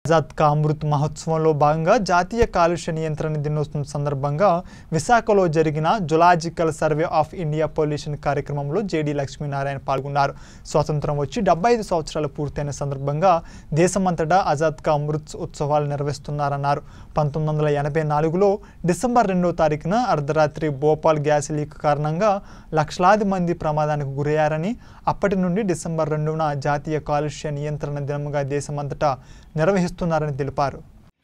ఆజాద్ కా అమృత్ మహోత్సవంలో భాగంగా జాతీయ కాలుష్య నియంత్రణ దినోత్సవం సందర్భంగా విశాఖలో జరిగిన zoological survey of India pollution కార్యక్రమంలో జేడీ లక్ష్మీనారాయణ పాల్గొన్నారు స్వాతంత్రం వచ్చి డెబ్బై ఐదు సంవత్సరాలు పూర్తయిన సందర్భంగా దేశమంతటా ఆజాద్ కా అమృత్ ఉత్సవాలు నిర్వహిస్తున్నారన్నారు పంతొమ్మిది వందల ఎనభై నాలుగులో డిసెంబర్ రెండో తారీఖున అర్ధరాత్రి భోపాల్ గ్యాస్ లీక్ కారణంగా లక్షలాది మంది ప్రమాదానికి గురయ్యారని అప్పటి నుండి డిసెంబర్ రెండున జాతీయ కాలుష్య నియంత్రణ దినంగా దేశమంతటా నిర్వహిస్తున్నారని తెలిపారు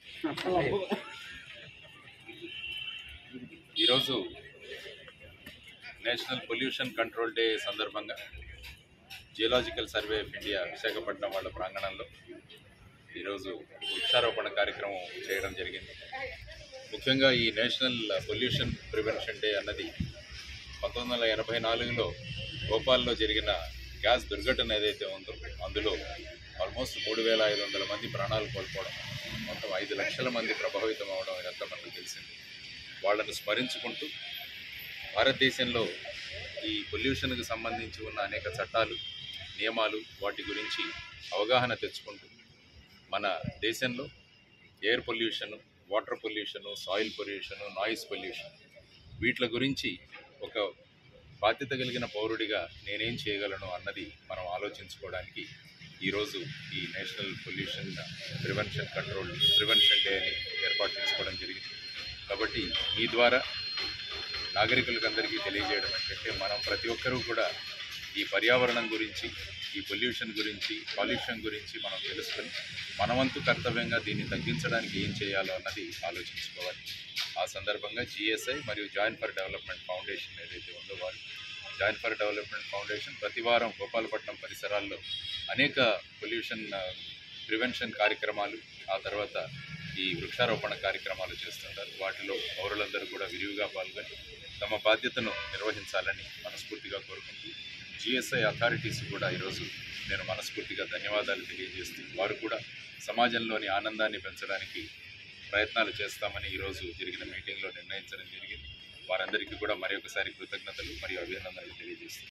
ఈరోజు నేషనల్ పొల్యూషన్ కంట్రోల్ డే సందర్భంగా geological survey of India Visakhapatnam వాళ్ళ ప్రాంగణంలో ఈరోజు వృక్షారోపణ కార్యక్రమం చేయడం జరిగింది ముఖ్యంగా ఈ నేషనల్ పొల్యూషన్ ప్రివెన్షన్ డే అన్నది పంతొమ్మిది వందల ఎనభై నాలుగులో భోపాల్లో జరిగిన గ్యాస్ దుర్ఘటన ఏదైతే ఉందో అందులో ఆల్మోస్ట్ మూడు వేల ఐదు వందల మంది ప్రాణాలు కోల్పోవడం మొత్తం ఐదు లక్షల మంది ప్రభావితం అవడం ఇదంతా మనకు తెలిసింది వాళ్ళను స్మరించుకుంటూ భారతదేశంలో ఈ పొల్యూషన్కి సంబంధించి ఉన్న అనేక చట్టాలు నియమాలు వాటి గురించి అవగాహన తెచ్చుకుంటూ మన దేశంలో air pollution water pollution soil pollution noise pollution వీటి గురించి ఒక బాధ్యత కలిగిన పౌరుడిగా నేనేం చేయగలను అన్నది మనం ఆలోచించుకోవడానికి ఈరోజు ఈ national pollution prevention control prevention day అని ఏర్పాటు చేసుకోవడం జరిగింది కాబట్టి మీ ద్వారా నాగరికులకు అందరికీ తెలియజేయడం ఏంటంటే మనం ప్రతి ఒక్కరూ కూడా ఈ పర్యావరణం గురించి ఈ పొల్యూషన్ గురించి కాలుష్యం గురించి మనం తెలుసుకొని మనవంతు కర్తవ్యంగా దీన్ని తగ్గించడానికి ఏం చేయాలో అన్నది ఆలోచించుకోవాలి ఆ సందర్భంగా జిఎస్ఐ మరియు జాయిన్ ఫర్ డెవలప్మెంట్ ఫౌండేషన్ ఏదైతే ఉందో వారు జాయిన్ ఫర్ డెవలప్మెంట్ ఫౌండేషన్ ప్రతి వారం గోపాలపట్నం పరిసరాల్లో అనేక పొల్యూషన్ ప్రివెన్షన్ కార్యక్రమాలు ఆ తర్వాత ఈ వృక్షారోపణ కార్యక్రమాలు చేస్తుంటారు వాటిలో పౌరులందరూ కూడా విరివిగా పాల్గొని తమ బాధ్యతను నిర్వహించాలని మనస్ఫూర్తిగా కోరుకుంటూ జిఎస్ఐ అథారిటీస్ కూడా ఈరోజు నేను మనస్ఫూర్తిగా ధన్యవాదాలు తెలియజేస్తూ వారు కూడా సమాజంలోని ఆనందాన్ని పెంచడానికి ప్రయత్నాలు చేస్తామని ఈరోజు జరిగిన మీటింగ్లో నిర్ణయించడం జరిగింది వారందరికీ కూడా మరొకసారి కృతజ్ఞతలు మరియు అభినందనలు తెలియజేస్తాను